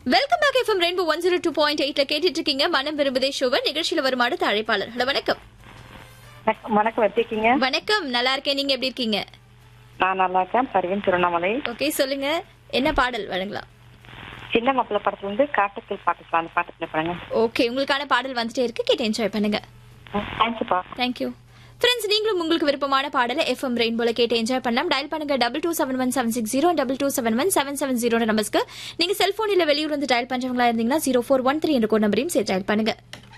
welcome back FM Rainbow one zero two point எயிட்ல கேட்டுட்டு இருக்கீங்க மனம் விரும்புதே ஷோவை நிகழ்ச்சியில வரும் அடுத்த அழைப்பாளர் ஹலோ வணக்கம் வணக்கம், வணக்கம் எப்படி இருக்கீங்க வணக்கம் நல்லா இருக்கேன் நீங்க எப்படி இருக்கீங்க நான் நல்லா இருக்கேன் பர்வீன் திருவண்ணாமலை ஓகே சொல்லுங்க என்ன பாடல் வழங்கலாம் சின்ன மாப்பிள்ள படத்துல இருந்து காட்டுக்குள் பாட்டுக்கலாம் அந்த பாட்டு ப்ளே பண்ணுங்க ஓகே உங்களுக்கான பாடல் வந்துட்டே இருக்கு கேட்டு என்ஜாய் பண்ணுங்க தேங்க்யூப்பா தேங்க்யூ ஃப்ரெண்ட்ஸ் நீங்களும் உங்களுக்கு விருப்பமான பாடலை எஃப்எம் ரெயின்போல கேட்டு என்ஜாய் பண்ணலாம் டயல் பண்ணுங்க double two seven one seven six zero double two seven one seven seven zero நம்பர்ஸ்க்கு நீங்க செல்போன் இல்ல வெளியூர் வந்து டயல் பண்றவங்களா இருந்தீங்கன்னா ஜீரோ ஃபோர் ஒன் த்ரீ என்ற கோட் நம்பரையும் சேர்த்து டயல் பண்ணுங்க